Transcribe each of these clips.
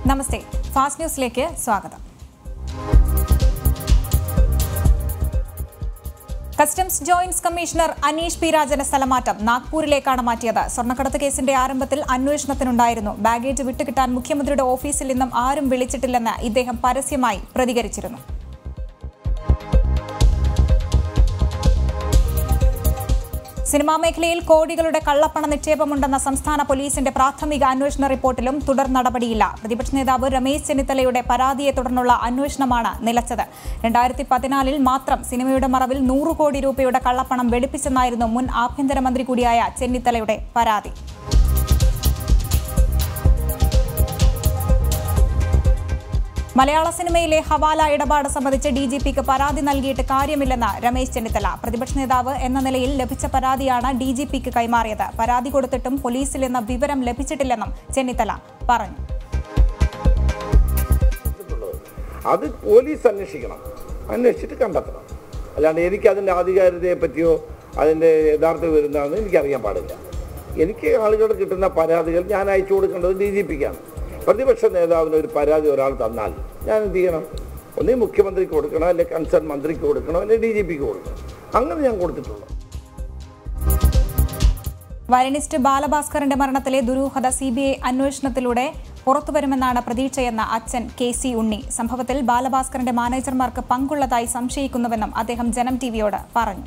നമസ്തേ fast ന്യൂസിലേക്ക് സ്വാഗതം customs joint commissioner Aneesh P രാജന്റെ സ്ഥലമാറ്റം നാഗ്പൂരിലേക്കാണ് മാറ്റിയത് സ്വർണ്ണക്കടത്ത് കേസിന്റെ ആരംഭത്തിൽ അന്വേഷണത്തിനുണ്ടായിരുന്നു ബാഗേജ് വിട്ടുകിട്ടാൻ മുഖ്യമന്ത്രിയുടെ ഓഫീസിൽ നിന്നും ആരും വിളിച്ചിട്ടില്ലെന്ന് ഇദ്ദേഹം പരസ്യമായി പ്രതികരിച്ചിരുന്നു സിനിമാ മേഖലയിൽ കോടികളുടെ കള്ളപ്പണ നിക്ഷേപമുണ്ടെന്ന സംസ്ഥാന പോലീസിന്റെ പ്രാഥമിക അന്വേഷണ റിപ്പോർട്ടിലും തുടർ നടപടിയില്ല പ്രതിപക്ഷ നേതാവ് രമേശ് ചെന്നിത്തലയുടെ പരാതിയെ തുടർന്നുള്ള അന്വേഷണമാണ് നിലച്ചത് രണ്ടായിരത്തി പതിനാലിൽ മാത്രം സിനിമയുടെ മറവിൽ നൂറ് കോടി രൂപയുടെ കള്ളപ്പണം വെളുപ്പിച്ചെന്നായിരുന്നു മുൻ ആഭ്യന്തരമന്ത്രി കൂടിയായ ചെന്നിത്തലയുടെ പരാതി മലയാള സിനിമയിലെ ഹവാല ഇടപാട് സംബന്ധിച്ച് ഡി ജി പിക്ക് പരാതി നൽകിയിട്ട് കാര്യമില്ലെന്ന് രമേശ് ചെന്നിത്തല പ്രതിപക്ഷ നേതാവ് എന്ന നിലയിൽ ലഭിച്ച പരാതിയാണ് ഡി ജി പിക്ക് കൈമാറിയത് പരാതി കൊടുത്തിട്ടും പോലീസിൽ നിന്ന് വിവരം ലഭിച്ചിട്ടില്ലെന്നും ചെന്നിത്തല പറഞ്ഞു അത് പോലീസ് അന്വേഷിക്കണം അന്വേഷിച്ചിട്ട് കണ്ടെത്തണം അല്ലാണ്ട് എനിക്ക് അതിൻ്റെ ആധികാരികതയെ പറ്റിയോ അതിൻ്റെ യഥാർത്ഥ വരുന്നതെന്ന് എനിക്കറിയാൻ പാടില്ല എനിക്ക് ആളുകൾ കിട്ടുന്ന പരാതികൾ ഞാൻ അയച്ചു കൊടുക്കേണ്ടത് ഡി ജി പിക്കാണ് പ്രതിപക്ഷ നേതാവിന് ഒരു പരാതി ഒരാൾ തന്നാൽ ഞാൻ എന്ത് ചെയ്യണം ഒന്നീ മുഖ്യമന്ത്രിക്ക് കൊടുക്കണം അല്ലെങ്കിൽ കൺസേൺ മന്ത്രിക്ക് കൊടുക്കണം അല്ലെങ്കിൽ ഡി ജി പിക്ക് കൊടുക്കണം അങ്ങനെ ഞാൻ കൊടുത്തിട്ടുള്ളൂ വയലിനിസ്റ്റ് ബാലഭാസ്കറിന്റെ മരണത്തിലെ ദുരൂഹത സി ബി ഐ അന്വേഷണത്തിലൂടെ പുറത്തുവരുമെന്നാണ് പ്രതീക്ഷയെന്ന അച്ഛൻ കെ സി ഉണ്ണി സംഭവത്തിൽ ബാലഭാസ്കറിന്റെ മാനേജർമാർക്ക് പങ്കുള്ളതായി സംശയിക്കുന്നുവെന്നും അദ്ദേഹം ജനം ടിവിയോട് പറഞ്ഞു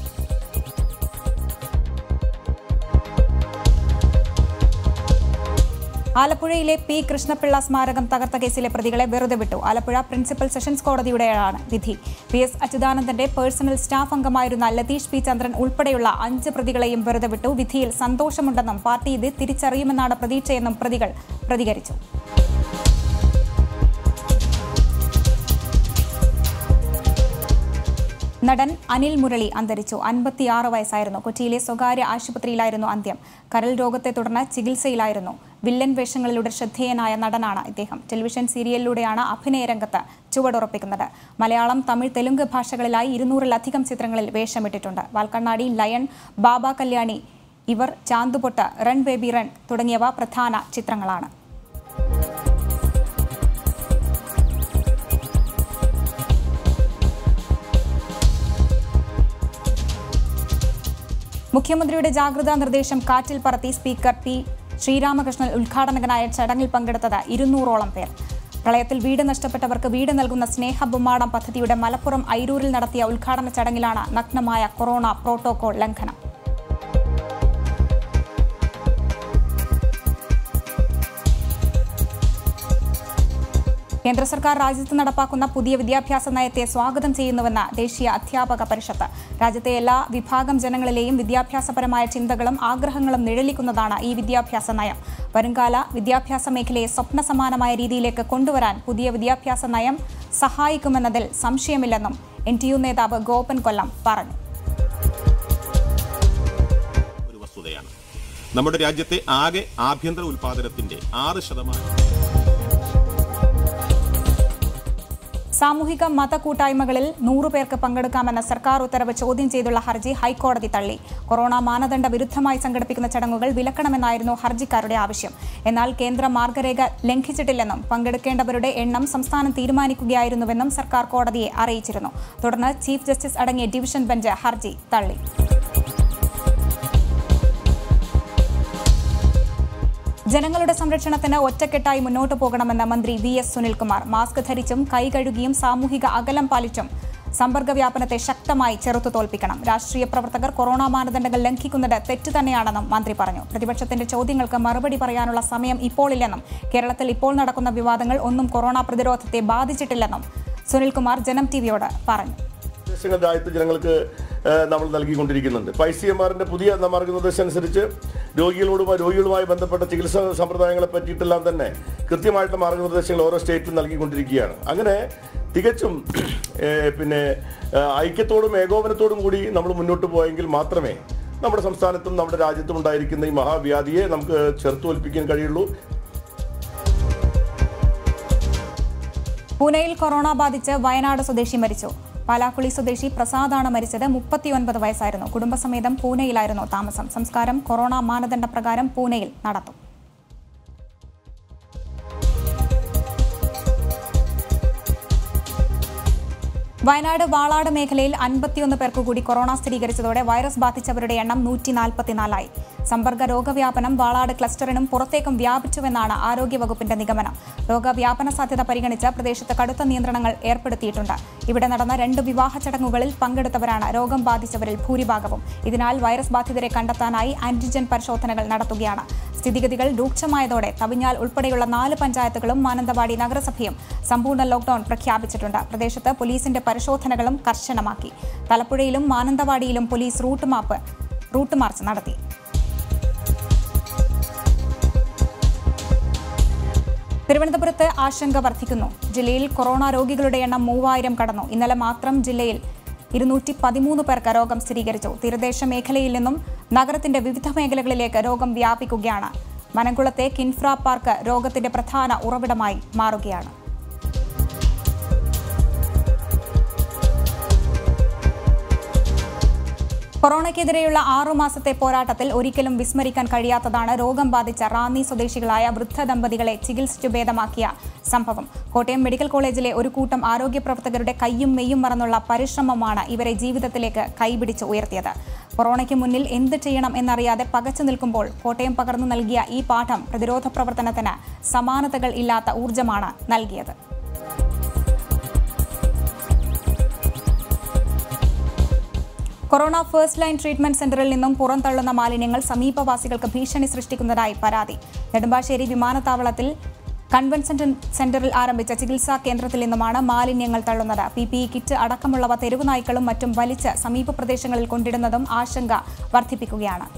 ആലപ്പുഴയിലെ പി കൃഷ്ണപിള്ള സ്മാരകം തകർത്ത കേസിലെ പ്രതികളെ വെറുതെ വിട്ടു ആലപ്പുഴ പ്രിൻസിപ്പൽ സെഷൻസ് കോടതിയുടെയാണ് വിധി പി എസ് അച്യുതാനന്ദന്റെ പേഴ്സണൽ സ്റ്റാഫ് അംഗമായിരുന്ന ലതീഷ് പി ചന്ദ്രൻ ഉൾപ്പെടെയുള്ള അഞ്ച് പ്രതികളെയും വെറുതെ വിട്ടു വിധിയിൽ സന്തോഷമുണ്ടെന്നും പാർട്ടി ഇത് തിരിച്ചറിയുമെന്നാണ് പ്രതീക്ഷയെന്നും പ്രതികൾ പ്രതികരിച്ചു നടൻ അനിൽ മുരളി അന്തരിച്ചു അൻപത്തിയാറ് വയസ്സായിരുന്നു കൊച്ചിയിലെ സ്വകാര്യ ആശുപത്രിയിലായിരുന്നു അന്ത്യം കരൾ രോഗത്തെ തുടർന്ന് ചികിത്സയിലായിരുന്നു വില്ലൻ വേഷങ്ങളിലൂടെ ശ്രദ്ധേയനായ നടനാണ് ഇദ്ദേഹം ടെലിവിഷൻ സീരിയലിലൂടെയാണ് അഭിനയ രംഗത്ത് ചുവടുറപ്പിക്കുന്നത് മലയാളം തമിഴ് തെലുങ്ക് ഭാഷകളിലായി ഇരുന്നൂറിലധികം ചിത്രങ്ങളിൽ വേഷമിട്ടിട്ടുണ്ട് വാൽക്കണ്ണാടി ലയൺ ബാബ കല്യാണി ഇവർ ചാന്തുപൊട്ട് റൺ ബേബി റൺ തുടങ്ങിയവ പ്രധാന ചിത്രങ്ങളാണ് മുഖ്യമന്ത്രിയുടെ ജാഗ്രതാ നിർദ്ദേശം കാറ്റിൽ പറത്തി സ്പീക്കർ പി ശ്രീരാമകൃഷ്ണൻ ഉദ്ഘാടകനായ ചടങ്ങിൽ പങ്കെടുത്തത് ഇരുന്നൂറോളം പേർ പ്രളയത്തിൽ വീട് നഷ്ടപ്പെട്ടവർക്ക് വീട് നൽകുന്ന സ്നേഹ ബൊമ്മാടം പദ്ധതിയുടെ മലപ്പുറം ഐരൂരിൽ നടത്തിയ ഉദ്ഘാടന ചടങ്ങിലാണ് നഗ്നമായ കൊറോണ പ്രോട്ടോകോൾ ലംഘനം കേന്ദ്ര സർക്കാർ രാജ്യത്ത് നടപ്പാക്കുന്ന പുതിയ വിദ്യാഭ്യാസ നയത്തെ സ്വാഗതം ചെയ്യുന്നുവെന്ന് ദേശീയ അധ്യാപക പരിഷത്ത് രാജ്യത്തെ എല്ലാ വിഭാഗം ജനങ്ങളിലെയും വിദ്യാഭ്യാസപരമായ ചിന്തകളും ആഗ്രഹങ്ങളും നിഴലിക്കുന്നതാണ് ഈ വിദ്യാഭ്യാസ നയം വരുംകാല വിദ്യാഭ്യാസ മേഖലയെ സ്വപ്ന സമാനമായ രീതിയിലേക്ക് കൊണ്ടുവരാൻ പുതിയ വിദ്യാഭ്യാസ നയം സഹായിക്കുമെന്നതിൽ സംശയമില്ലെന്നും എൻ ടി യു നേതാവ് ഗോപൻ കൊല്ലം പറഞ്ഞു ഒരു വസ്തുതയാണ് നമ്മുടെ രാജ്യത്തെ ആകെ ആഭ്യന്തര ഉൽപാദനത്തിന്റെ ആറ് ശതമാനം സാമൂഹിക മത കൂട്ടായ്മകളിൽ നൂറു പേർക്ക് പങ്കെടുക്കാമെന്ന സർക്കാർ ഉത്തരവ് ചോദ്യം ചെയ്തുള്ള ഹർജി ഹൈക്കോടതി തള്ളി കൊറോണ മാനദണ്ഡ വിരുദ്ധമായി സംഘടിപ്പിക്കുന്ന ചടങ്ങുകൾ വിലക്കണമെന്നായിരുന്നു ഹർജിക്കാരുടെ ആവശ്യം എന്നാൽ കേന്ദ്ര മാർഗരേഖ ലംഘിച്ചിട്ടില്ലെന്നും പങ്കെടുക്കേണ്ടവരുടെ എണ്ണം സംസ്ഥാനം തീരുമാനിക്കുകയായിരുന്നുവെന്നും സർക്കാർ കോടതിയെ അറിയിച്ചിരുന്നു തുടർന്ന് ചീഫ് ജസ്റ്റിസ് അടങ്ങിയ ഡിവിഷൻ ബെഞ്ച് ഹർജി തള്ളി ജനങ്ങളുടെ സംരക്ഷണത്തിന് ഒറ്റക്കെട്ടായി മുന്നോട്ടു പോകണമെന്ന് മന്ത്രി വി എസ് സുനിൽകുമാർ മാസ്ക് ധരിച്ചും കൈ കഴുകിയും സാമൂഹിക അകലം പാലിച്ചും സമ്പർക്ക വ്യാപനത്തെ ശക്തമായി ചെറുത്തു തോൽപ്പിക്കണം രാഷ്ട്രീയ പ്രവർത്തകർ കൊറോണ മാനദണ്ഡങ്ങൾ ലംഘിക്കുന്നത് തെറ്റ് തന്നെയാണെന്നും മന്ത്രി പറഞ്ഞു പ്രതിപക്ഷത്തിന്റെ ചോദ്യങ്ങൾക്ക് മറുപടി പറയാനുള്ള സമയം ഇപ്പോഴില്ലെന്നും കേരളത്തിൽ ഇപ്പോൾ നടക്കുന്ന വിവാദങ്ങൾ ഒന്നും കൊറോണ പ്രതിരോധത്തെ ബാധിച്ചിട്ടില്ലെന്നും സുനിൽകുമാർ ജനം ടിവിയോട് പറഞ്ഞു നിർദ്ദേശങ്ങൾ രാജ്യത്ത് ജനങ്ങൾക്ക് ഏഹ്, നമ്മൾ നൽകിക്കൊണ്ടിരിക്കുന്നുണ്ട് ഇപ്പോൾ ഐ സി എം ആറിൻ്റെ പുതിയ മാർഗനിർദ്ദേശം അനുസരിച്ച് രോഗികളോടുമായി രോഗികളുമായി ബന്ധപ്പെട്ട ചികിത്സാ സമ്പ്രദായങ്ങളെ പറ്റിയിട്ടെല്ലാം തന്നെ കൃത്യമായിട്ട് മാർഗനിർദ്ദേശങ്ങൾ ഓരോ സ്റ്റേറ്റിലും നൽകിക്കൊണ്ടിരിക്കുകയാണ് അങ്ങനെ തികച്ചും ഏഹ്, പിന്നെ ഏഹ്, ഐക്യത്തോടും ഏകോപനത്തോടും കൂടി നമ്മൾ മുന്നോട്ട് പോയെങ്കിൽ മാത്രമേ നമ്മുടെ സംസ്ഥാനത്തും നമ്മുടെ രാജ്യത്തും ഉണ്ടായിരിക്കുന്ന ഈ മഹാവ്യാധിയെ നമുക്ക് ചെറുത്തോൽപ്പിക്കാൻ കഴിയുള്ളൂ പൂനെയിൽ കൊറോണ ബാധിച്ച് വയനാട് സ്വദേശി മരിച്ചു പാലാക്കുളി സ്വദേശി പ്രസാദാണ് മരിച്ചത് മുപ്പത്തിയൊൻപത് വയസ്സായിരുന്നു കുടുംബസമേതം പൂനെയിലായിരുന്നു താമസം സംസ്കാരം കൊറോണ മാനദണ്ഡ പ്രകാരം പൂനെയിൽ നടത്തും വയനാട് വാളാട് മേഖലയിൽ അൻപത്തിയൊന്ന് പേർക്ക് കൂടി കൊറോണ സ്ഥിരീകരിച്ചതോടെ വൈറസ് ബാധിച്ചവരുടെ എണ്ണം നൂറ്റി നാൽപ്പത്തിനാലായി സമ്പർക്ക രോഗവ്യാപനം വാളാട് ക്ലസ്റ്ററിനും പുറത്തേക്കും വ്യാപിച്ചുവെന്നാണ് ആരോഗ്യവകുപ്പിന്റെ നിഗമനം രോഗവ്യാപന സാധ്യത പരിഗണിച്ച് പ്രദേശത്ത് കടുത്ത നിയന്ത്രണങ്ങൾ ഏർപ്പെടുത്തിയിട്ടുണ്ട് ഇവിടെ നടന്ന രണ്ട് വിവാഹ ചടങ്ങുകളിൽ പങ്കെടുത്തവരാണ് രോഗം ബാധിച്ചവരിൽ ഭൂരിഭാഗവും ഇതിനാൽ വൈറസ് ബാധിതരെ കണ്ടെത്താനായി ആന്റിജൻ പരിശോധനകൾ നടത്തുകയാണ് സ്ഥിതിഗതികൾ രൂക്ഷമായതോടെ തവിഞ്ഞാൽ ഉൾപ്പെടെയുള്ള നാല് പഞ്ചായത്തുകളും മാനന്തവാടി നഗരസഭയും സമ്പൂർണ്ണ ലോക്ഡൌൺ പ്രഖ്യാപിച്ചിട്ടുണ്ട് പ്രദേശത്ത് പോലീസിന്റെ പരിശോധനകളും കർശനമാക്കി തലപ്പുഴയിലും മാനന്തവാടിയിലും police route map route march നടത്തി തിരുവനന്തപുരത്ത് ആശങ്ക വർദ്ധിക്കുന്നു ജില്ലയിൽ കൊറോണ രോഗികളുടെ എണ്ണം മൂവായിരം കടന്നു ഇന്നലെ മാത്രം ജില്ലയിൽ ഇരുന്നൂറ്റി പതിമൂന്ന് പേർക്ക് രോഗം സ്ഥിരീകരിച്ചു തീരദേശ മേഖലയിൽ നിന്നും നഗരത്തിന്റെ വിവിധ മേഖലകളിലേക്ക് രോഗം വ്യാപിക്കുകയാണ് മനംകുളത്തെ കിൻഫ്ര പാർക്ക് രോഗത്തിന്റെ പ്രധാന ഉറവിടമായി മാറുകയാണ് കൊറോണയ്ക്കെതിരെയുള്ള ആറു മാസത്തെ പോരാട്ടത്തിൽ ഒരിക്കലും വിസ്മരിക്കാൻ കഴിയാത്തതാണ് രോഗം ബാധിച്ച റാന്നി സ്വദേശികളായ വൃദ്ധ ദമ്പതികളെ ചികിത്സിച്ചു ഭേദമാക്കിയ സംഭവം കോട്ടയം മെഡിക്കൽ കോളേജിലെ ഒരു കൂട്ടം ആരോഗ്യ പ്രവർത്തകരുടെ കയ്യും മെയ്യും മറന്നുള്ള പരിശ്രമമാണ് ഇവരെ ജീവിതത്തിലേക്ക് കൈപിടിച്ച് ഉയർത്തിയത് കൊറോണയ്ക്ക് മുന്നിൽ എന്ത് ചെയ്യണം എന്നറിയാതെ പകച്ചു നിൽക്കുമ്പോൾ കോട്ടയം പകർന്നു നൽകിയ ഈ പാഠം പ്രതിരോധ പ്രവർത്തനത്തിന് സമാനതകൾ ഇല്ലാത്ത ഊർജ്ജമാണ് നൽകിയത് കൊറോണ ഫസ്റ്റ് ലൈൻ ട്രീറ്റ്മെന്റ് സെന്ററിൽ നിന്നും പുറന്തള്ളുന്ന മാലിന്യങ്ങൾ സമീപവാസികൾക്ക് ഭീഷണി സൃഷ്ടിക്കുന്നതായി പരാതി നെടുമ്പാശ്ശേരി വിമാനത്താവളത്തിൽ കൺവെൻഷൻ സെന്ററിൽ ആരംഭിച്ച ചികിത്സാ കേന്ദ്രത്തിൽ നിന്നുമാണ് മാലിന്യങ്ങൾ തള്ളുന്നത് പി പി ഇ കിറ്റ് അടക്കമുള്ളവ തെരുവുനായ്ക്കളും മറ്റും വലിച്ച് സമീപ പ്രദേശങ്ങളിൽ കൊണ്ടിടുന്നതും ആശങ്ക വർദ്ധിപ്പിക്കുകയാണ്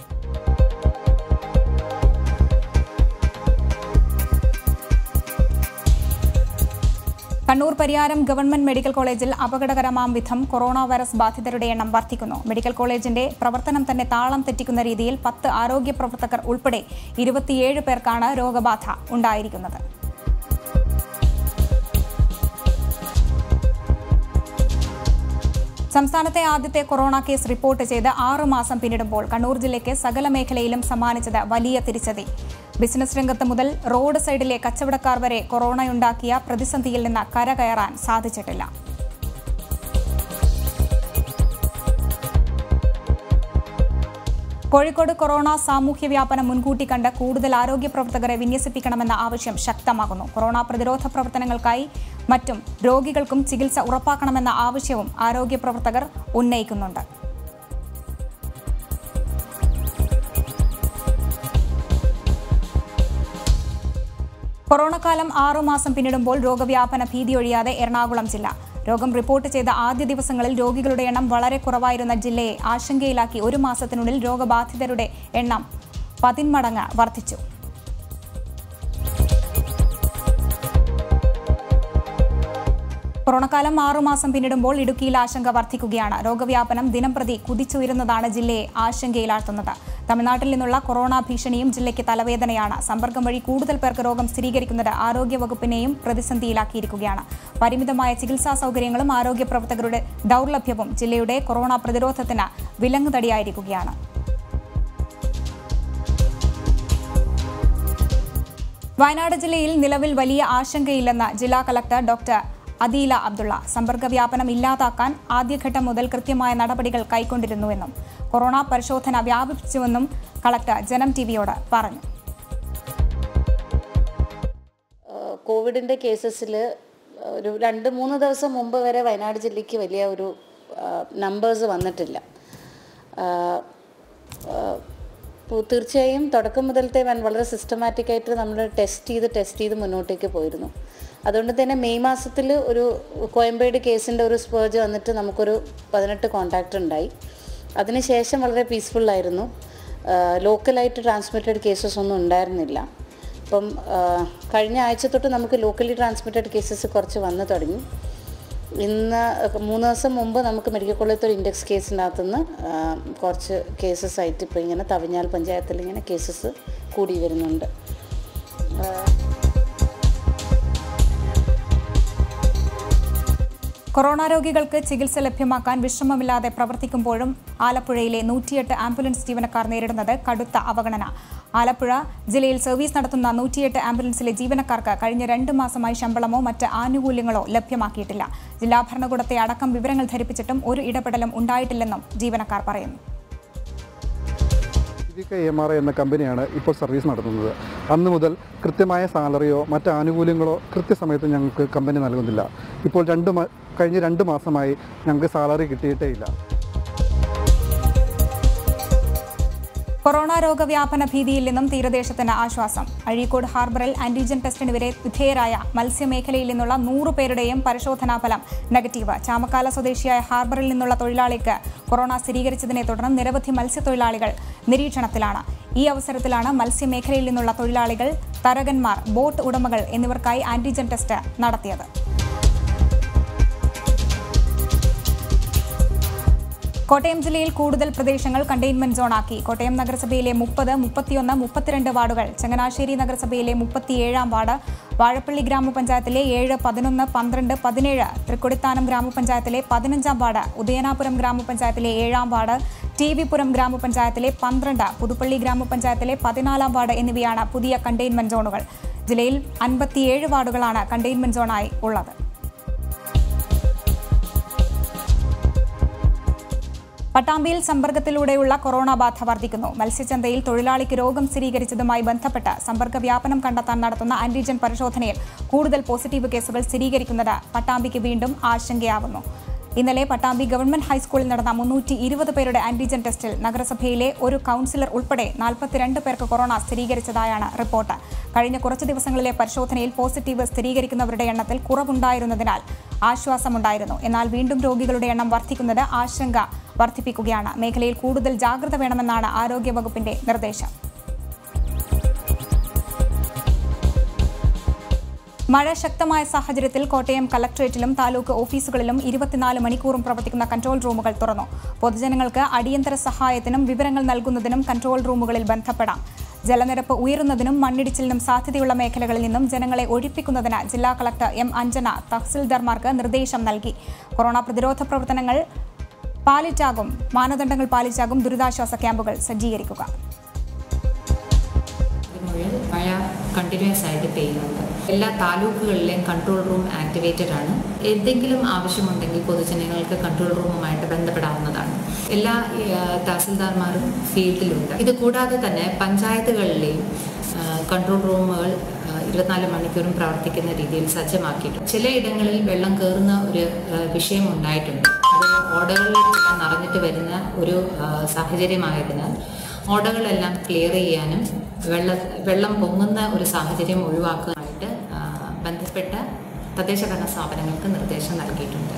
കണ്ണൂർ പരിയാരം ഗവൺമെന്റ് മെഡിക്കൽ കോളേജിൽ അപകടകരമാം വിധം കൊറോണ വൈറസ് ബാധിതരുടെ എണ്ണം വർദ്ധിക്കുന്നു മെഡിക്കൽ കോളേജിന്റെ പ്രവർത്തനം തന്നെ താളം തെറ്റിക്കുന്ന രീതിയിൽ പത്ത് ആരോഗ്യ പ്രവർത്തകർ ഉൾപ്പെടെ ഇരുപത്തിയേഴ് പേർക്കാണ് രോഗബാധ ഉണ്ടായിരിക്കുന്നത് സംസ്ഥാനത്തെ ആദ്യത്തെ കൊറോണ കേസ് റിപ്പോർട്ട് ചെയ്ത് ആറ് മാസം പിന്നിടുമ്പോൾ കണ്ണൂർ ജില്ലയ്ക്ക് സകല മേഖലയിലും സമ്മാനിച്ചത് വലിയ തിരിച്ചടി ബിസിനസ് രംഗത്ത് മുതൽ റോഡ് സൈഡിലെ കച്ചവടക്കാർ വരെ കൊറോണയുണ്ടാക്കിയ പ്രതിസന്ധിയിൽ നിന്ന് കരകയറാൻ സാധിച്ചിട്ടില്ല കോഴിക്കോട് കൊറോണ സാമൂഹ്യ വ്യാപനം മുൻകൂട്ടി കണ്ട് കൂടുതൽ ആരോഗ്യ പ്രവർത്തകരെ വിന്യസിപ്പിക്കണമെന്ന ആവശ്യം ശക്തമാകുന്നു കൊറോണ പ്രതിരോധ പ്രവർത്തനങ്ങൾക്കായി മറ്റും രോഗികൾക്കും ചികിത്സ ഉറപ്പാക്കണമെന്ന ആവശ്യവും ആരോഗ്യ പ്രവർത്തകർ ഉന്നയിക്കുന്നുണ്ട് കൊറോണ കാലം ആറുമാസം പിന്നിടുമ്പോൾ രോഗവ്യാപന ഭീതി ഒഴിയാതെ എറണാകുളം ജില്ല രോഗം റിപ്പോർട്ട് ചെയ്ത ആദ്യ ദിവസങ്ങളിൽ രോഗികളുടെ എണ്ണം വളരെ കുറവായിരുന്ന ജില്ലയെ ആശങ്കയിലാക്കി ഒരു മാസത്തിനുള്ളിൽ രോഗബാധിതരുടെ എണ്ണം പതിന്മടങ്ങ് വർദ്ധിച്ചു കൊറോണക്കാലം ആറുമാസം പിന്നിടുമ്പോൾ ഇടുക്കിയിൽ ആശങ്ക വർദ്ധിക്കുകയാണ് രോഗവ്യാപനം ദിനംപ്രതി കുതിച്ചുയരുന്നതാണ് ജില്ലയെ ആശങ്കയിലാഴ്ത്തുന്നത് തമിഴ്നാട്ടിൽ നിന്നുള്ള കൊറോണ ഭീഷണിയും ജില്ലയ്ക്ക് തലവേദനയാണ് സമ്പർക്കം വഴി കൂടുതൽ പേർക്ക് രോഗം സ്ഥിരീകരിക്കുന്നത് ആരോഗ്യവകുപ്പിനെയും പ്രതിസന്ധിയിലാക്കിയിരിക്കുകയാണ് പരിമിതമായ ചികിത്സാ സൗകര്യങ്ങളും ആരോഗ്യ പ്രവർത്തകരുടെ ദൗർലഭ്യവും ജില്ലയുടെ കൊറോണ പ്രതിരോധത്തിന് വിലങ്ങുതടിയായിരിക്കുകയാണ് വയനാട് ജില്ലയിൽ നിലവിൽ വലിയ ആശങ്കയില്ലെന്ന് ജില്ലാ കളക്ടർ ഡോക്ടർ അദീല അബ്ദുള്ള സമ്പർക്ക വ്യാപനം ഇല്ലാതാക്കാൻ ആദ്യഘട്ടം മുതൽ കൃത്യമായ നടപടികൾ കൈക്കൊണ്ടിരുന്നുവെന്നും കൊറോണ പരിശോധന വ്യാപിപ്പിച്ചുവെന്നും കളക്ടർ ജനം ടിവിയോട് പറഞ്ഞു കോവിഡിൻ്റെ കേസസിൽ ഒരു രണ്ട് മൂന്ന് ദിവസം മുമ്പ് വരെ വയനാട് ജില്ലയ്ക്ക് വലിയ ഒരു നമ്പേഴ്സ് വന്നിട്ടില്ല ആ, ആ, അപ്പോൾ തീർച്ചയായും തുടക്കം മുതലത്തെ വൻ വളരെ സിസ്റ്റമാറ്റിക് ആയിട്ട് നമ്മൾ ടെസ്റ്റ് ചെയ്ത് ടെസ്റ്റ് ചെയ്ത് മുന്നോട്ടേക്ക് പോയിരുന്നു അതുകൊണ്ട് തന്നെ മെയ് മാസത്തിൽ ഒരു കോയമ്പേട് കേസിൻ്റെ ഒരു സ്പേർജ് വന്നിട്ട് നമുക്കൊരു പതിനെട്ട് കോൺടാക്റ്റ് ഉണ്ടായി അതിനുശേഷം വളരെ പീസ്ഫുള്ളായിരുന്നു ലോക്കലായിട്ട് ട്രാൻസ്മിറ്റഡ് കേസസ് ഒന്നും ഉണ്ടായിരുന്നില്ല അപ്പം ആ, കഴിഞ്ഞ ആഴ്ച തൊട്ട് നമുക്ക് ലോക്കലി ട്രാൻസ്മിറ്റഡ് കേസസ് കുറച്ച് വന്നു തുടങ്ങി ഇന്ന് മൂന്ന് ദിവസം മുമ്പ് നമുക്ക് മെഡിക്കൽ കോളേജത്തെ ഒരു ഇൻഡെക്സ് കേസിനകത്തുനിന്ന് കുറച്ച് കേസസ് ആയിട്ട് ഇപ്പോൾ ഇങ്ങനെ തവിഞ്ഞാൽ പഞ്ചായത്തിൽ ഇങ്ങനെ കേസസ് കൂടി വരുന്നുണ്ട് കൊറോണ രോഗികൾക്ക് ചികിത്സ ലഭ്യമാക്കാൻ വിശ്രമമില്ലാതെ പ്രവർത്തിക്കുമ്പോഴും ആലപ്പുഴയിലെ നൂറ്റിയെട്ട് ആംബുലൻസ് ജീവനക്കാർ നേരിടുന്നത് കടുത്ത അവഗണന ആലപ്പുഴ ജില്ലയിൽ സർവീസ് നടത്തുന്ന നൂറ്റിയെട്ട് ആംബുലൻസിലെ ജീവനക്കാർക്ക് കഴിഞ്ഞ രണ്ട് മാസമായി ശമ്പളമോ മറ്റ് ആനുകൂല്യങ്ങളോ ലഭ്യമാക്കിയിട്ടില്ല ജില്ലാ ഭരണകൂടത്തെ അടക്കം വിവരങ്ങൾ ധരിപ്പിച്ചിട്ടും ഒരു ഇടപെടലും ഉണ്ടായിട്ടില്ലെന്നും ജീവനക്കാർ പറയുന്നു കെ എം ആർ എന്ന കമ്പനിയാണ് ഇപ്പോൾ സർവീസ് നടത്തുന്നത് അന്ന് മുതൽ കൃത്യമായ സാലറിയോ മറ്റ് ആനുകൂല്യങ്ങളോ കൃത്യസമയത്ത് ഞങ്ങൾക്ക് കമ്പനി നൽകുന്നില്ല ഇപ്പോൾ രണ്ട് മ- കഴിഞ്ഞ രണ്ട് മാസമായി ഞങ്ങൾക്ക് സാലറി കിട്ടിയിട്ടേ ഇല്ല കൊറോണ രോഗവ്യാപന ഭീതിയിൽ നിന്നും തീരദേശത്തിന് ആശ്വാസം അഴീക്കോട് ഹാർബറിൽ ആന്റിജൻ ടെസ്റ്റിന് വരെ വിധേയരായ മത്സ്യമേഖലയിൽ നിന്നുള്ള നൂറ് പേരുടെയും പരിശോധനാ ഫലം നെഗറ്റീവ് ചാമക്കാല സ്വദേശിയായ ഹാർബറിൽ നിന്നുള്ള തൊഴിലാളിക്ക് കൊറോണ സ്ഥിരീകരിച്ചതിനെ തുടർന്ന് നിരവധി മത്സ്യത്തൊഴിലാളികൾ നിരീക്ഷണത്തിലാണ് ഈ അവസരത്തിലാണ് മത്സ്യമേഖലയിൽ നിന്നുള്ള തൊഴിലാളികൾ തരകന്മാർ ബോട്ട് ഉടമകൾ എന്നിവർക്കായി ആന്റിജൻ ടെസ്റ്റ് നടത്തിയത് കോട്ടയം ജില്ലയിൽ കൂടുതൽ പ്രദേശങ്ങൾ കണ്ടെയ്ൻമെന്റ് സോണാക്കി കോട്ടയം നഗരസഭയിലെ മുപ്പത് മുപ്പത്തിയൊന്ന് മുപ്പത്തിരണ്ട് വാർഡുകൾ ചങ്ങനാശ്ശേരി നഗരസഭയിലെ മുപ്പത്തിയേഴാം വാർഡ് വാഴപ്പള്ളി ഗ്രാമപഞ്ചായത്തിലെ ഏഴ് പതിനൊന്ന് പന്ത്രണ്ട് പതിനേഴ് തൃക്കൊടിത്താനം ഗ്രാമപഞ്ചായത്തിലെ പതിനഞ്ചാം വാർഡ് ഉദയനാപുരം ഗ്രാമപഞ്ചായത്തിലെ ഏഴാം വാർഡ് ടി വിപുരം ഗ്രാമപഞ്ചായത്തിലെ പന്ത്രണ്ട് പുതുപ്പള്ളി ഗ്രാമപഞ്ചായത്തിലെ പതിനാലാം വാർഡ് എന്നിവയാണ് പുതിയ കണ്ടെയ്ൻമെന്റ് സോണുകൾ ജില്ലയിൽ അൻപത്തിയേഴ് വാർഡുകളാണ് കണ്ടെയ്ൻമെന്റ് സോണായി ഉള്ളത് പട്ടാമ്പിയിൽ സമ്പർക്കത്തിലൂടെയുള്ള കൊറോണ ബാധ വർദ്ധിക്കുന്നു മത്സ്യചന്തയിൽ തൊഴിലാളിക്ക് രോഗം സ്ഥിരീകരിച്ചതുമായി ബന്ധപ്പെട്ട് സമ്പർക്ക വ്യാപനം കണ്ടെത്താൻ നടത്തുന്ന ആന്റിജൻ പരിശോധനയിൽ കൂടുതൽ പോസിറ്റീവ് കേസുകൾ സ്ഥിരീകരിക്കുന്നത് പട്ടാമ്പിക്ക് വീണ്ടും ആശങ്കയാവുന്നു ഇന്നലെ പട്ടാമ്പി ഗവൺമെന്റ് ഹൈസ്കൂളിൽ നടന്ന മുന്നൂറ്റി ഇരുപത് പേരുടെ ആന്റിജൻ ടെസ്റ്റിൽ നഗരസഭയിലെ ഒരു കൌൺസിലർ ഉൾപ്പെടെ നാൽപ്പത്തിരണ്ട് പേർക്ക് കൊറോണ സ്ഥിരീകരിച്ചതായാണ് റിപ്പോർട്ട് കഴിഞ്ഞ കുറച്ച് ദിവസങ്ങളിലെ പരിശോധനയിൽ പോസിറ്റീവ് സ്ഥിരീകരിക്കുന്നവരുടെ എണ്ണത്തിൽ കുറവുണ്ടായിരുന്നതിനാൽ ആശ്വാസമുണ്ടായിരുന്നു എന്നാൽ വീണ്ടും രോഗികളുടെ എണ്ണം വർദ്ധിക്കുന്നത് ആശങ്ക വർദ്ധിപ്പിക്കുകയാണ് മേഖലയിൽ കൂടുതൽ ജാഗ്രത വേണമെന്നാണ് ആരോഗ്യവകുപ്പിന്റെ നിർദ്ദേശം മഴ ശക്തമായ സാഹചര്യത്തിൽ കോട്ടയം കലക്ട്രേറ്റിലും താലൂക്ക് ഓഫീസുകളിലും ഇരുപത്തിനാല് മണിക്കൂറും പ്രവർത്തിക്കുന്ന കൺട്രോൾ റൂമുകൾ തുറന്നു പൊതുജനങ്ങൾക്ക് അടിയന്തര സഹായത്തിനും വിവരങ്ങൾ നൽകുന്നതിനും കൺട്രോൾ റൂമുകളിൽ ബന്ധപ്പെടാം ജലനിരപ്പ് ഉയരുന്നതിനും മണ്ണിടിച്ചിലിനും സാധ്യതയുള്ള മേഖലകളിൽ നിന്നും ജനങ്ങളെ ഒഴിപ്പിക്കുന്നതിന് ജില്ലാ കളക്ടർ എം അഞ്ജന തഹസിൽദാർമാർക്ക് നിർദ്ദേശം നൽകി കൊറോണ പ്രതിരോധ പ്രവർത്തനങ്ങൾ പാലിച്ചാകും മാനദണ്ഡങ്ങൾ പാലിച്ചാകും ദുരിതാശ്വാസ ക്യാമ്പുകൾ സജ്ജീകരിക്കുക മുഴുവൻ മഴ കണ്ടിന്യൂസ് ആയിട്ട് പെയ്യുന്നുണ്ട് എല്ലാ താലൂക്കുകളിലെയും കൺട്രോൾ റൂം ആക്ടിവേറ്റഡ് ആണ് എന്തെങ്കിലും ആവശ്യമുണ്ടെങ്കിൽ പൊതുജനങ്ങൾക്ക് കൺട്രോൾ റൂമുമായിട്ട് ബന്ധപ്പെടാവുന്നതാണ് എല്ലാ ആ, തഹസിൽദാർമാരും ഫീൽഡിലുണ്ട് ഇത് കൂടാതെ തന്നെ പഞ്ചായത്തുകളിലെയും ആ, കൺട്രോൾ റൂമുകൾ ആ, ഇരുപത്തിനാല് മണിക്കൂറും പ്രവർത്തിക്കുന്ന രീതിയിൽ സജ്ജമാക്കിയിട്ടുണ്ട് ചിലയിടങ്ങളിൽ വെള്ളം കയറുന്ന ഒരു ആ, വിഷയം ഉണ്ടായിട്ടുണ്ട് അത് ഓടകളിലെല്ലാം നിറഞ്ഞിട്ട് വരുന്ന ഒരു ആ, സാഹചര്യമായതിനാൽ ഓടകളെല്ലാം ക്ലിയർ ചെയ്യാനും വെള്ള വെള്ളം പൊങ്ങുന്ന ഒരു സാഹചര്യം ഒഴിവാക്കാനായിട്ട് ആ, ബന്ധപ്പെട്ട തദ്ദേശഭരണ സ്ഥാപനങ്ങൾക്ക് നിർദ്ദേശം നൽകിയിട്ടുണ്ട്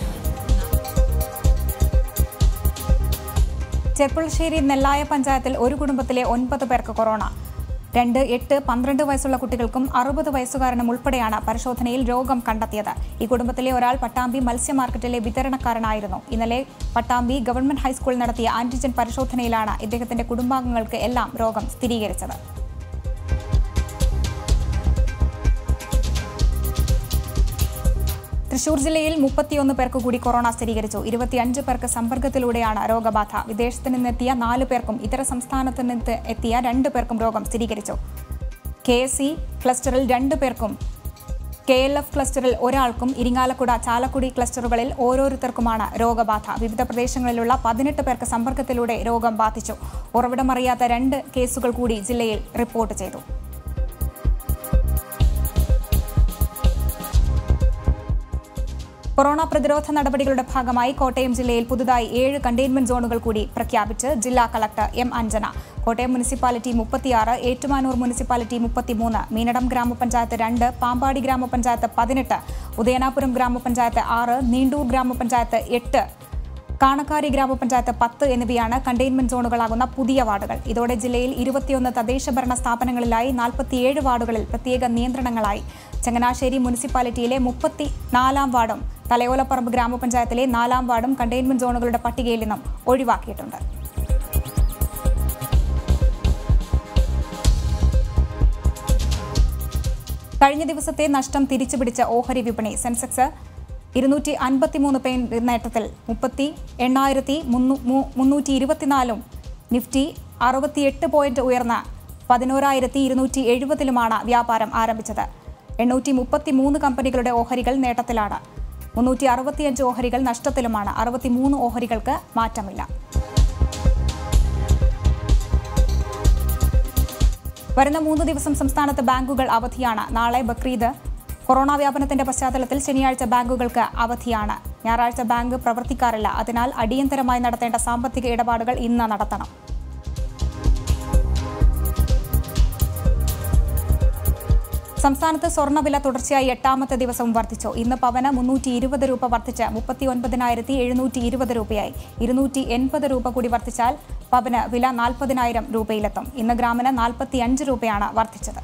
ചെർപ്പുളശ്ശേരി നെല്ലായ പഞ്ചായത്തിൽ ഒരു കുടുംബത്തിലെ ഒൻപത് പേർക്ക് കൊറോണ രണ്ട് എട്ട് പന്ത്രണ്ട് വയസ്സുള്ള കുട്ടികൾക്കും അറുപത് വയസ്സുകാരനും ഉൾപ്പെടെയാണ് പരിശോധനയിൽ രോഗം കണ്ടെത്തിയത് ഈ കുടുംബത്തിലെ ഒരാൾ പട്ടാമ്പി മത്സ്യ മാർക്കറ്റിലെ വിതരണക്കാരനായിരുന്നു ഇന്നലെ പട്ടാമ്പി ഗവൺമെന്റ് ഹൈസ്കൂളിൽ നടത്തിയ ആന്റിജൻ പരിശോധനയിലാണ് ഇദ്ദേഹത്തിന്റെ കുടുംബാംഗങ്ങൾക്ക് എല്ലാം രോഗം സ്ഥിരീകരിച്ചത് തൃശൂർ ജില്ലയിൽ മുപ്പത്തിയൊന്ന് പേർക്ക് കൂടി കൊറോണ സ്ഥിരീകരിച്ചു ഇരുപത്തിയഞ്ച് പേർക്ക് സമ്പർക്കത്തിലൂടെയാണ് രോഗബാധ വിദേശത്ത് നിന്നെത്തിയ നാല് പേർക്കും ഇതര സംസ്ഥാനത്ത് നിന്ന് എത്തിയ രണ്ട് പേർക്കും രോഗം സ്ഥിരീകരിച്ചു കെ എസ് സി ക്ലസ്റ്ററിൽ രണ്ട് പേർക്കും കെ എൽ എഫ് ക്ലസ്റ്ററിൽ ഒരാൾക്കും ഇരിങ്ങാലക്കുട ചാലക്കുടി ക്ലസ്റ്ററുകളിൽ ഓരോരുത്തർക്കുമാണ് രോഗബാധ വിവിധ പ്രദേശങ്ങളിലുള്ള പതിനെട്ട് പേർക്ക് സമ്പർക്കത്തിലൂടെ രോഗം ബാധിച്ചു ഉറവിടമറിയാത്ത രണ്ട് കേസുകൾ കൂടി ജില്ലയിൽ റിപ്പോർട്ട് ചെയ്തു കൊറോണ പ്രതിരോധ നടപടികളുടെ ഭാഗമായി കോട്ടയം ജില്ലയിൽ പുതുതായി ഏഴ് കണ്ടെയ്ൻമെന്റ് സോണുകൾ കൂടി പ്രഖ്യാപിച്ച് ജില്ലാ collector M Anjana Kottayam municipality മുപ്പത്തിയാറ് ഏറ്റുമാനൂർ മുനിസിപ്പാലിറ്റി മുപ്പത്തിമൂന്ന് മീനടം ഗ്രാമപഞ്ചായത്ത് രണ്ട് പാമ്പാടി ഗ്രാമപഞ്ചായത്ത് പതിനെട്ട് ഉദയനാപുരം ഗ്രാമപഞ്ചായത്ത് ആറ് നീണ്ടൂർ ഗ്രാമപഞ്ചായത്ത് എട്ട് കാണക്കാരി ഗ്രാമപഞ്ചായത്ത് പത്ത് എന്നിവയാണ് കണ്ടെയ്ൻമെന്റ് സോണുകളാകുന്ന പുതിയ വാർഡുകൾ ഇതോടെ ജില്ലയിൽ ഇരുപത്തിയൊന്ന് തദ്ദേശ ഭരണ സ്ഥാപനങ്ങളിലായി നാൽപ്പത്തിയേഴ് വാർഡുകളിൽ പ്രത്യേക നിയന്ത്രണങ്ങളായി ചങ്ങനാശ്ശേരി മുനിസിപ്പാലിറ്റിയിലെ മുപ്പത്തി നാലാം വാർഡും തലയോലപ്പറമ്പ് ഗ്രാമപഞ്ചായത്തിലെ നാലാം വാർഡും കണ്ടെയ്ൻമെന്റ് സോണുകളുടെ പട്ടികയിൽ നിന്നും ഒഴിവാക്കിയിട്ടുണ്ട് കഴിഞ്ഞ ദിവസത്തെ നഷ്ടം തിരിച്ചുപിടിച്ച ഓഹരി വിപണി സെൻസെക്സ് ഇരുന്നൂറ്റി അൻപത്തിമൂന്ന് പോയിന്റ് നേട്ടത്തിൽ മുപ്പത്തി എണ്ണായിരത്തി മുന്നൂ- മു- മുന്നൂറ്റി ഇരുപത്തിനാലും നിഫ്റ്റി അറുപത്തിയെട്ട് പോയിന്റ് ഉയർന്ന പതിനോരായിരത്തി ഇരുന്നൂറ്റി എഴുപതിലുമാണ് വ്യാപാരം ആരംഭിച്ചത് എണ്ണൂറ്റി മുപ്പത്തി മൂന്ന് കമ്പനികളുടെ ഓഹരികൾ നേട്ടത്തിലാണ് മുന്നൂറ്റി അറുപത്തിയഞ്ച് ഓഹരികൾ നഷ്ടത്തിലുമാണ് അറുപത്തിമൂന്ന് ഓഹരികൾക്ക് മാറ്റമില്ല വരുന്ന മൂന്ന് ദിവസം സംസ്ഥാനത്ത് ബാങ്കുകൾ അവധിയാണ് നാളെ ബക്രീദ് കൊറോണ വ്യാപനത്തിന്റെ പശ്ചാത്തലത്തിൽ ശനിയാഴ്ച ബാങ്കുകൾക്ക് അവധിയാണ് ഞായറാഴ്ച ബാങ്ക് പ്രവർത്തിക്കാറില്ല അതിനാൽ അടിയന്തരമായി നടത്തേണ്ട സാമ്പത്തിക ഇടപാടുകൾ ഇന്ന് നടത്തണം സംസ്ഥാനത്ത് സ്വർണ്ണവില തുടർച്ചയായി എട്ടാമത്തെ ദിവസവും വർദ്ധിച്ചു ഇന്ന് പവന് മുന്നൂറ്റി ഇരുപത് രൂപ വർദ്ധിച്ച് മുപ്പത്തി ഒൻപതിനായിരത്തി എഴുന്നൂറ്റി ഇരുപത് രൂപയായി ഇരുന്നൂറ്റി എൺപത് രൂപ കൂടി വർദ്ധിച്ചാൽ പവന് വില നാൽപ്പതിനായിരം രൂപയിലെത്തും ഇന്ന് ഗ്രാമിന് നാൽപ്പത്തി അഞ്ച് രൂപയാണ് വർദ്ധിച്ചത്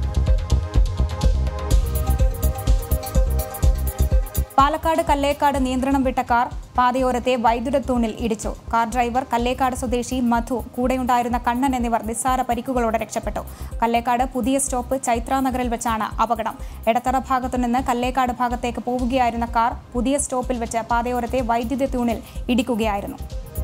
പാലക്കാട് കല്ലേക്കാട് നിയന്ത്രണം വിട്ട കാർ പാതയോരത്തെ വൈദ്യുത തൂണിൽ ഇടിച്ചു കാർ ഡ്രൈവർ കല്ലേക്കാട് സ്വദേശി മധു കൂടെയുണ്ടായിരുന്ന കണ്ണൻ എന്നിവർ നിസ്സാര പരിക്കുകളോടെ രക്ഷപ്പെട്ടു കല്ലേക്കാട് പുതിയ സ്റ്റോപ്പ് ചൈത്ര നഗറിൽ വെച്ചാണ് അപകടം എടത്തറ ഭാഗത്തുനിന്ന് കല്ലേക്കാട് ഭാഗത്തേക്ക് പോവുകയായിരുന്ന കാർ പുതിയ സ്റ്റോപ്പിൽ വെച്ച് പാതയോരത്തെ വൈദ്യുത തൂണിൽ ഇടിക്കുകയായിരുന്നു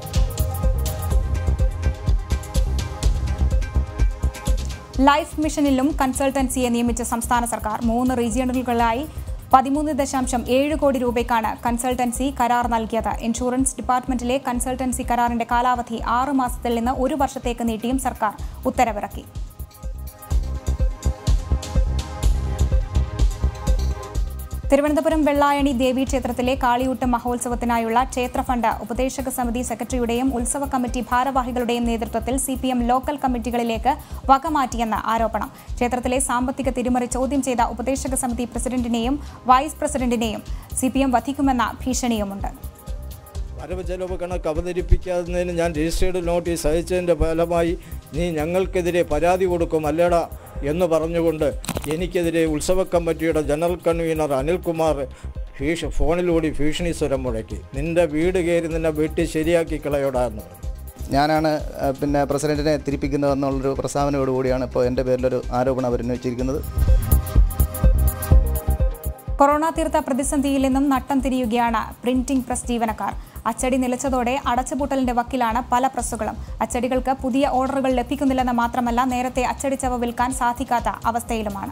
ലൈഫ് മിഷനിലും കൺസൾട്ടൻസിയെ നിയമിച്ച സംസ്ഥാന സർക്കാർ മൂന്ന് റീജിയണലുകളായി പതിമൂന്ന് ദശാംശം ഏഴ് കോടി രൂപയ്ക്കാണ് കൺസൾട്ടൻസി കരാർ നൽകിയത് ഇൻഷുറൻസ് ഡിപ്പാർട്ട്മെന്റിലെ കൺസൾട്ടൻസി കരാറിന്റെ കാലാവധി ആറ് മാസത്തിൽ നിന്ന് ഒരു വർഷത്തേക്ക് നീട്ടിയും സർക്കാർ ഉത്തരവിറക്കി തിരുവനന്തപുരം വെള്ളായണി ദേവി ക്ഷേത്രത്തിലെ കാളിയൂട്ട് മഹോത്സവത്തിനായുള്ള ക്ഷേത്ര ഫണ്ട് ഉപദേശക സമിതി സെക്രട്ടറിയുടെയും ഉത്സവ കമ്മിറ്റി ഭാരവാഹികളുടെയും നേതൃത്വത്തിൽ സി പി എം ലോക്കൽ കമ്മിറ്റികളിലേക്ക് വകമാറ്റിയെന്ന് ആരോപണം ക്ഷേത്രത്തിലെ സാമ്പത്തിക തിരിമറി ചോദ്യം ചെയ്ത ഉപദേശക സമിതി പ്രസിഡന്റിനെയും വൈസ് പ്രസിഡന്റിനെയും സി പി എം വധിക്കുമെന്ന ഭീഷണിയുമുണ്ട് വരവ് ചെലവ് കണക്ക് അവതരിപ്പിക്കാത്തതിന് ഞാൻ രജിസ്റ്റേർഡ് നോട്ടീസ് അയച്ചതിൻ്റെ ഫലമായി നീ ഞങ്ങൾക്കെതിരെ പരാതി കൊടുക്കും അല്ലേടാ എന്ന് പറഞ്ഞുകൊണ്ട് എനിക്കെതിരെ ഉത്സവ കമ്മിറ്റിയുടെ ജനറൽ കൺവീനർ അനിൽകുമാർ ഭീഷ ഫോണിലൂടെ ഭീഷണി സ്വരം മുഴക്കി നിന്റെ വീട് കയറി നിന്നെ വെട്ടി ശരിയാക്കി കളയോടാ എന്ന് പറഞ്ഞു ഞാനാണ് ആ, പിന്നെ പ്രസിഡന്റിനെ തിരിപ്പിക്കുന്നതെന്നുള്ളൊരു പ്രസ്താവനയോടുകൂടിയാണ് ഇപ്പോൾ എൻ്റെ പേരിലൊരു ആരോപണം അവർ ഉന്നയിച്ചിരിക്കുന്നത് കൊറോണ തീർത്ത പ്രതിസന്ധിയിൽ നിന്നും നട്ടം തിരിയുകയാണ് പ്രിന്റിംഗ് പ്രസ് ജീവനക്കാർ അച്ചടി നിലച്ചതോടെ അടച്ചുപൂട്ടലിന്റെ വക്കിലാണ് പല പ്രസ്സുകളും അച്ചടികൾക്ക് പുതിയ ഓർഡറുകൾ ലഭിക്കുന്നില്ലെന്ന് മാത്രമല്ല നേരത്തെ അച്ചടിച്ചവ വിൽക്കാൻ സാധിക്കാത്ത അവസ്ഥയിലുമാണ്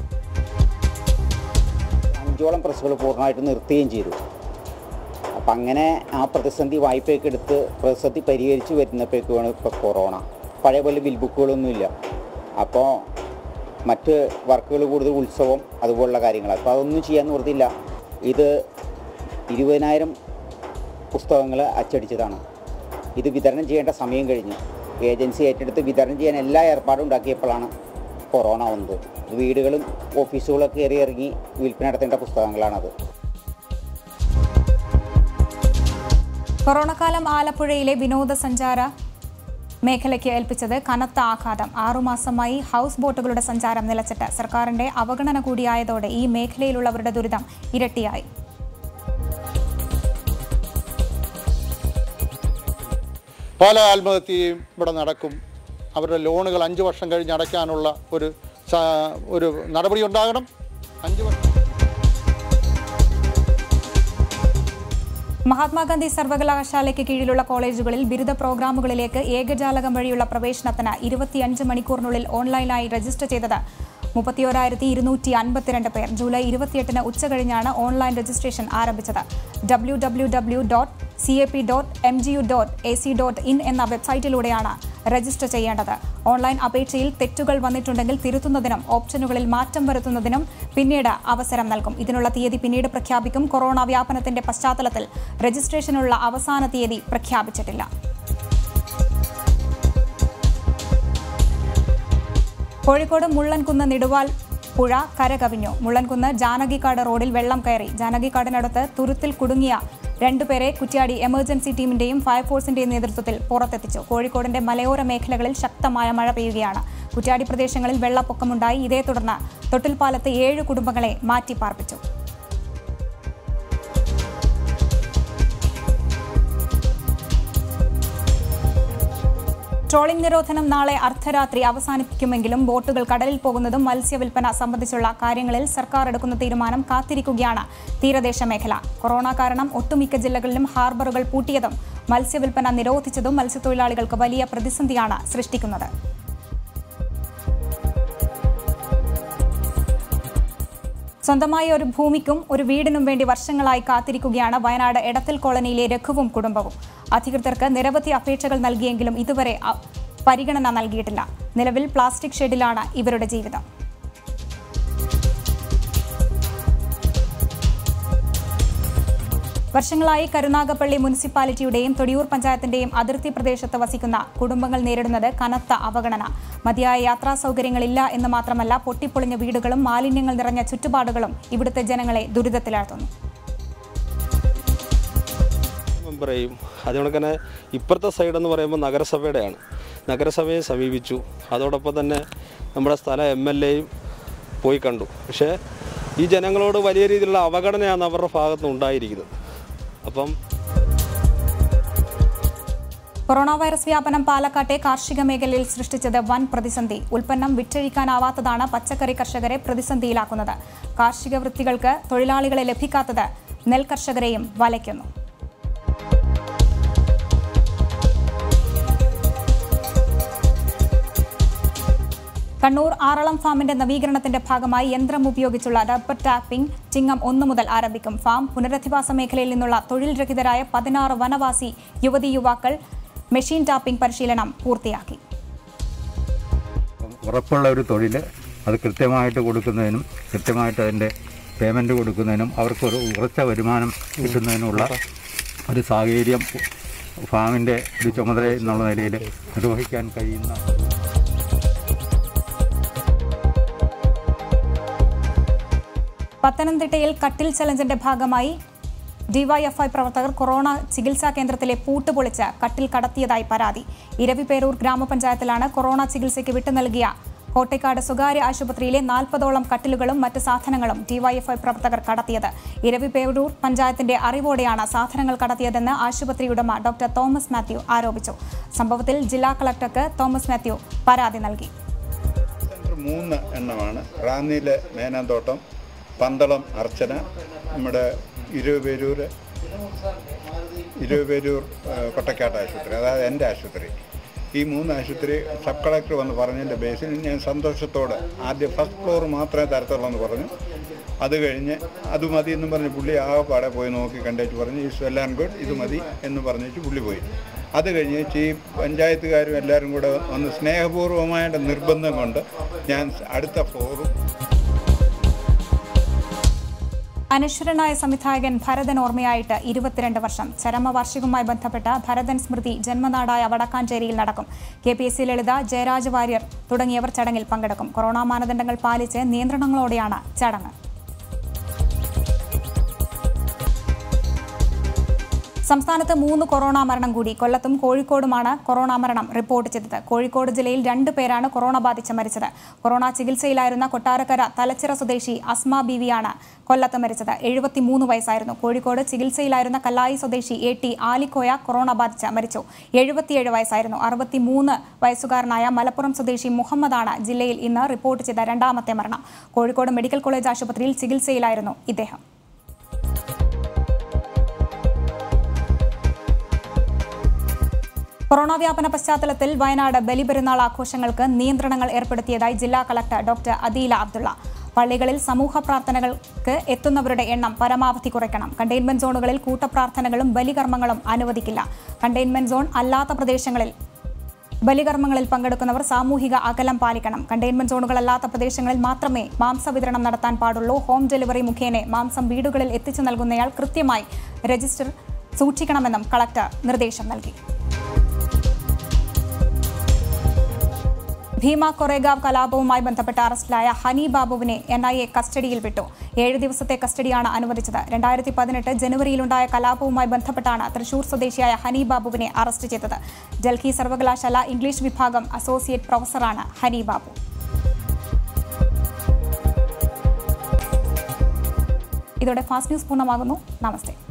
അഞ്ചോളം പ്രസ്സുകൾ പൂർണ്ണമായിട്ട് നിർത്തുകയും ചെയ്തു അപ്പം അങ്ങനെ ആ പ്രതിസന്ധി വായ്പയൊക്കെ എടുത്ത് പ്രതിസന്ധി പരിഹരിച്ച് വരുന്നപ്പോഴേക്കുമാണ് ഇപ്പോൾ കൊറോണ പഴയ പോലെ ബിൽ ബുക്കുകളൊന്നുമില്ല അപ്പോൾ മറ്റ് വർക്കുകൾ കൂടുതൽ ഉത്സവം അതുപോലുള്ള കാര്യങ്ങൾ അപ്പോൾ അതൊന്നും ചെയ്യാൻ നിവൃത്തിയില്ല ഇത് ഇരുപതിനായിരം പുസ്തകങ്ങൾ അച്ചടിച്ചതാണ് ഇത് വിതരണം ചെയ്യേണ്ട സമയം കഴിഞ്ഞു ഏജൻസി ഏറ്റെടുത്ത് വിതരണം ചെയ്യാൻ എല്ലാ ഏർപ്പാടും ഉണ്ടാക്കിയപ്പോഴാണ് കൊറോണ വന്നത് വീടുകളും ഓഫീസുകളൊക്കെ കയറി ഇറങ്ങി വിൽപ്പന നടത്തേണ്ട പുസ്തകങ്ങളാണത് കൊറോണ കാലം ആലപ്പുഴയിലെ വിനോദസഞ്ചാര മേഖലയ്ക്ക് ഏൽപ്പിച്ചത് കനത്ത ആഘാതം ആറുമാസമായി ഹൗസ് ബോട്ടുകളുടെ സഞ്ചാരം നിലച്ചിട്ട് സർക്കാരിന്റെ അവഗണന കൂടിയായതോടെ ഈ മേഖലയിലുള്ളവരുടെ ദുരിതം ഇരട്ടിയായി പല ആത്മഹത്യയും ഇവിടെ നടക്കും അവരുടെ ലോണുകൾ അഞ്ച് വർഷം കഴിഞ്ഞ് അടയ്ക്കാനുള്ള ഒരു സ- ഒരു നടപടി ഉണ്ടാകണം അഞ്ച് വർഷം മഹാത്മാഗാന്ധി സർവകലാശാലയ്ക്ക് കീഴിലുള്ള കോളേജുകളിൽ ബിരുദ പ്രോഗ്രാമുകളിലേക്ക് ഏകജാലകം വഴിയുള്ള പ്രവേശനത്തിന് ഇരുപത്തിയഞ്ച് മണിക്കൂറിനുള്ളിൽ ഓൺലൈനായി രജിസ്റ്റർ ചെയ്തത് മുപ്പത്തിയോരായിരത്തി ഇരുന്നൂറ്റി അൻപത്തിരണ്ട് പേർ ജൂലൈ ഇരുപത്തിയെട്ടിന് ഉച്ചകഴിഞ്ഞാണ് ഓൺലൈൻ രജിസ്ട്രേഷൻ ആരംഭിച്ചത് W W W dot C A P dot M G U dot A C dot in എന്ന വെബ്സൈറ്റിലൂടെയാണ് രജിസ്റ്റർ ചെയ്യേണ്ടത് ഓൺലൈൻ അപേക്ഷയിൽ തെറ്റുകൾ വന്നിട്ടുണ്ടെങ്കിൽ തിരുത്തുന്നതിനും ഓപ്ഷനുകളിൽ മാറ്റം വരുത്തുന്നതിനും പിന്നീട് അവസരം നൽകും ഇതിനുള്ള തീയതി പിന്നീട് പ്രഖ്യാപിക്കും കൊറോണ വ്യാപനത്തിന്റെ പശ്ചാത്തലത്തിൽ രജിസ്ട്രേഷനുള്ള അവസാന തീയതി പ്രഖ്യാപിച്ചിട്ടില്ല കോഴിക്കോട് മുള്ളൻകുന്ന് നെടുവാൽ പുഴ കരകവിഞ്ഞു മുള്ളൻകുന്ന് ജാനകിക്കാട് റോഡിൽ വെള്ളം കയറി ജാനകിക്കാടിനടുത്ത് തുരുത്തിൽ കുടുങ്ങിയ രണ്ടുപേരെ കുറ്റ്യാടി എമർജൻസി ടീമിന്റെയും ഫയർഫോഴ്സിന്റെയും നേതൃത്വത്തിൽ പുറത്തെത്തിച്ചു കോഴിക്കോടിന്റെ മലയോര മേഖലകളിൽ ശക്തമായ മഴ പെയ്യുകയാണ് കുറ്റ്യാടി പ്രദേശങ്ങളിൽ വെള്ളപ്പൊക്കമുണ്ടായി ഇതേ തുടർന്ന് തൊട്ടിൽപ്പാലത്ത് ഏഴ് കുടുംബങ്ങളെ മാറ്റിപ്പാർപ്പിച്ചു ട്രോളിംഗ് നിരോധനം നാളെ അർദ്ധരാത്രി അവസാനിപ്പിക്കുമെങ്കിലും ബോട്ടുകൾ കടലിൽ പോകുന്നതും മത്സ്യവില്പന സംബന്ധിച്ചുള്ള കാര്യങ്ങളിൽ സർക്കാർ എടുക്കുന്ന തീരുമാനം കാത്തിരിക്കുകയാണ് തീരദേശ മേഖല കൊറോണ കാരണം ഒട്ടുമിക്ക ജില്ലകളിലും ഹാർബറുകൾ പൂട്ടിയതും മത്സ്യവില്പന നിരോധിച്ചതും മത്സ്യത്തൊഴിലാളികൾക്ക് വലിയ പ്രതിസന്ധിയാണ് സൃഷ്ടിക്കുന്നത് സ്വന്തമായി ഒരു ഭൂമിക്കും ഒരു വീടിനും വേണ്ടി വർഷങ്ങളായി കാത്തിരിക്കുകയാണ് വയനാട് എടത്തൽ കോളനിയിലെ രഘുവും കുടുംബവും അധികൃതർക്ക് നിരവധി അപേക്ഷകൾ നൽകിയെങ്കിലും ഇതുവരെ അ- പരിഗണന നൽകിയിട്ടില്ല നിലവിൽ പ്ലാസ്റ്റിക് ഷെഡിലാണ് ഇവരുടെ ജീവിതം വർഷങ്ങളായി കരുനാഗപ്പള്ളി മുനിസിപ്പാലിറ്റിയുടെയും തൊടിയൂർ പഞ്ചായത്തിന്റെയും അതിർത്തി പ്രദേശത്ത് വസിക്കുന്ന കുടുംബങ്ങൾ നേരിടുന്നത് കനത്ത അവഗണന മതിയായ യാത്രാ സൗകര്യങ്ങളില്ല എന്ന് മാത്രമല്ല പൊട്ടിപ്പൊളിഞ്ഞ വീടുകളും മാലിന്യങ്ങൾ നിറഞ്ഞ ചുറ്റുപാടുകളും ഇവിടുത്തെ ജനങ്ങളെ ദുരിതത്തിലാഴ്ത്തുന്നു മെമ്പറേയും അതുകൊണ്ട് തന്നെ ഇപ്പുറത്തെ സൈഡ് എന്ന് പറയുമ്പോൾ നഗരസഭയുടെയാണ് നഗരസഭയെ സമീപിച്ചു അതോടൊപ്പം തന്നെ നമ്മുടെ സ്ഥല എം എൽ എയും പോയി കണ്ടു പക്ഷേ ഈ ജനങ്ങളോട് വലിയ രീതിയിലുള്ള അവഗണനയാണ് അവരുടെ ഭാഗത്ത് ഉണ്ടായിരിക്കുന്നത് അപ്പം കൊറോണ വൈറസ് വ്യാപനം പാലക്കാട്ടെ കാർഷിക മേഖലയിൽ സൃഷ്ടിച്ചത് വൻ പ്രതിസന്ധി ഉൽപ്പന്നം വിറ്റഴിക്കാനാവാത്തതാണ് പച്ചക്കറി കർഷകരെ പ്രതിസന്ധിയിലാക്കുന്നത് കാർഷിക വൃത്തികൾക്ക് തൊഴിലാളികളെ ലഭിക്കാത്തത് നെൽ കർഷകരെയും വലയ്ക്കുന്നു കണ്ണൂർ ആറളം ഫാമിന്റെ നവീകരണത്തിന്റെ ഭാഗമായി യന്ത്രം ഉപയോഗിച്ചുള്ള റബ്ബർ ടാപ്പിംഗ് ചിങ്ങം ഒന്ന് മുതൽ ആരംഭിക്കും ഫാം പുനരധിവാസ മേഖലയിൽ നിന്നുള്ള തൊഴിൽ രഹിതരായ പതിനാറ് വനവാസി യുവതി യുവാക്കൾ മെഷീൻ ടാപ്പിംഗ് പരിശീലനം പൂർത്തിയാക്കി ഉറപ്പുള്ള ഒരു തൊഴിൽ അത് കൃത്യമായിട്ട് കൊടുക്കുന്നതിനും കൃത്യമായിട്ട് അതിൻ്റെ പേയ്മെൻറ്റ് കൊടുക്കുന്നതിനും അവർക്കൊരു ഉറച്ച വരുമാനം കിട്ടുന്നതിനുള്ള ഒരു സാഹചര്യം ഫാമിൻ്റെ ഒരു ചുമതല എന്നുള്ള നിലയിൽ നിർവഹിക്കാൻ കഴിയുന്ന പത്തനംതിട്ടയിൽ കട്ടിൽ ചലഞ്ചിന്റെ ഭാഗമായി ഡിവൈഎഫ്ഐ പ്രവർത്തകർ കൊറോണ ചികിത്സാ കേന്ദ്രത്തിലെ പൂട്ട് പൊളിച്ച് കട്ടിൽ കടത്തിയതായി പരാതി ഇരവിപേരൂർ ഗ്രാമപഞ്ചായത്തിലാണ് കൊറോണ ചികിത്സയ്ക്ക് വിട്ടു നൽകിയ കോട്ടയ്ക്കാട് സ്വകാര്യ ആശുപത്രിയിലെ നാൽപ്പതോളം കട്ടിലുകളും മറ്റ് സാധനങ്ങളും ഡിവൈഎഫ്ഐ പ്രവർത്തകർ കടത്തിയത് ഇരവിപേരൂർ പഞ്ചായത്തിന്റെ അറിവോടെയാണ് സാധനങ്ങൾ കടത്തിയതെന്ന് ആശുപത്രി ഉടമ ഡോക്ടർ തോമസ് മാത്യു ആരോപിച്ചു സംഭവത്തിൽ ജില്ലാ കളക്ടർക്ക് തോമസ് മാത്യു പരാതി നൽകി സെൻറ്റർ മൂന്ന് എണ്ണമാണ് റാന്നിയിലെ മേനാന്തോട്ടം പന്തളം അർച്ചന നമ്മുടെ ഇരുപേരൂർ ഇരുപേരൂർ കൊട്ടക്കാട്ട് ആശുപത്രി അതായത് എൻ്റെ ആശുപത്രി ഈ മൂന്ന് ആശുപത്രി സബ് കളക്ടർ വന്ന് പറഞ്ഞതിൻ്റെ ബേസിൽ ഞാൻ സന്തോഷത്തോടെ ആദ്യം ഫസ്റ്റ് ഫ്ലോർ മാത്രമേ തരത്തുള്ളൂ എന്ന് പറഞ്ഞു അത് കഴിഞ്ഞ് അത് മതി എന്ന് പറഞ്ഞ് പുള്ളി ആകെപ്പാടെ പോയി നോക്കി കണ്ടേച്ച് പറഞ്ഞ് ഈ വെൽ ആൻഡ് ഗുഡ് ഇത് മതി എന്ന് പറഞ്ഞേച്ച് പുള്ളി പോയി അത് കഴിഞ്ഞ് ഈ പഞ്ചായത്തുകാരും എല്ലാവരും കൂടെ ഒന്ന് സ്നേഹപൂർവ്വമായിട്ട് നിർബന്ധം കൊണ്ട് ഞാൻ അടുത്ത ഫ്ലോറും അനശ്വരനായ സംവിധായകൻ ഭരതൻ ഓർമ്മയായിട്ട് ഇരുപത്തിരണ്ട് വർഷം ചരമവാർഷികവുമായി ബന്ധപ്പെട്ട ഭരതൻ സ്മൃതി ജന്മനാടായ വടക്കാഞ്ചേരിയിൽ നടക്കും K P S C Lalitha Jayaraj Warrier തുടങ്ങിയവർ ചടങ്ങിൽ പങ്കെടുക്കും കൊറോണ മാനദണ്ഡങ്ങൾ പാലിച്ച് നിയന്ത്രണങ്ങളോടെയാണ് ചടങ്ങ് സംസ്ഥാനത്ത് മൂന്ന് കൊറോണ മരണം കൂടി കൊല്ലത്തും കോഴിക്കോടുമാണ് കൊറോണ മരണം റിപ്പോർട്ട് ചെയ്തത് കോഴിക്കോട് ജില്ലയിൽ രണ്ട് പേരാണ് കൊറോണ ബാധിച്ച് മരിച്ചത് കൊറോണ ചികിത്സയിലായിരുന്ന കൊട്ടാരക്കര തലച്ചിറ സ്വദേശി അസ്മ ബീവിയാണ് കൊല്ലത്ത് മരിച്ചത് എഴുപത്തിമൂന്ന് വയസ്സായിരുന്നു കോഴിക്കോട് ചികിത്സയിലായിരുന്ന കല്ലായി സ്വദേശി എ ടി ആലിക്കോയ കൊറോണ ബാധിച്ച് മരിച്ചു എഴുപത്തിയേഴ് വയസ്സായിരുന്നു അറുപത്തിമൂന്ന് വയസ്സുകാരനായ മലപ്പുറം സ്വദേശി മുഹമ്മദാണ് ജില്ലയിൽ ഇന്ന് റിപ്പോർട്ട് ചെയ്ത രണ്ടാമത്തെ മരണം കോഴിക്കോട് മെഡിക്കൽ കോളേജ് ആശുപത്രിയിൽ ചികിത്സയിലായിരുന്നു ഇദ്ദേഹം കൊറോണ വ്യാപന പശ്ചാത്തലത്തിൽ വയനാട് ബലിപെരുന്നാൾ ആഘോഷങ്ങൾക്ക് നിയന്ത്രണങ്ങൾ ഏർപ്പെടുത്തിയതായി ജില്ലാ കളക്ടർ ഡോക്ടർ അദീല അബ്ദുള്ള പള്ളികളിൽ സമൂഹ പ്രാർത്ഥനകൾക്ക് എത്തുന്നവരുടെ എണ്ണം പരമാവധി കുറയ്ക്കണം കണ്ടെയ്ൻമെന്റ് സോണുകളിൽ കൂട്ടപ്രാർത്ഥനകളും ബലികർമ്മങ്ങളും അനുവദിക്കില്ല കണ്ടെയ്ൻമെന്റ് സോൺ അല്ലാത്ത പ്രദേശങ്ങളിൽ ബലികർമ്മങ്ങളിൽ പങ്കെടുക്കുന്നവർ സാമൂഹിക അകലം പാലിക്കണം കണ്ടെയ്ൻമെന്റ് സോണുകളല്ലാത്ത പ്രദേശങ്ങളിൽ മാത്രമേ മാംസ വിതരണം നടത്താൻ പാടുള്ളൂ ഹോം ഡെലിവറി മുഖേന മാംസം വീടുകളിൽ എത്തിച്ചു നൽകുന്നയാൾ കൃത്യമായി രജിസ്റ്റർ സൂക്ഷിക്കണമെന്നും കളക്ടർ നിർദ്ദേശം നൽകി ഭീമ കൊറേഗാവ് കലാപവുമായി ബന്ധപ്പെട്ട് അറസ്റ്റിലായ ഹനി ബാബുവിനെ എൻ ഐ എ കസ്റ്റഡിയിൽ വിട്ടു ഏഴ് ദിവസത്തെ കസ്റ്റഡിയാണ് അനുവദിച്ചത് രണ്ടായിരത്തി പതിനെട്ട് ജനുവരിയിലുണ്ടായ കലാപവുമായി ബന്ധപ്പെട്ടാണ് തൃശൂർ സ്വദേശിയായ ഹനി ബാബുവിനെ അറസ്റ്റ് ചെയ്തത് ഡൽഹി സർവകലാശാല ഇംഗ്ലീഷ് വിഭാഗം അസോസിയേറ്റ് പ്രൊഫസറാണ് ഹനി ബാബു ഇതോടെ ഫാസ്റ്റ് ന്യൂസ് പൂർണ്ണമാകുന്നു നമസ്തേ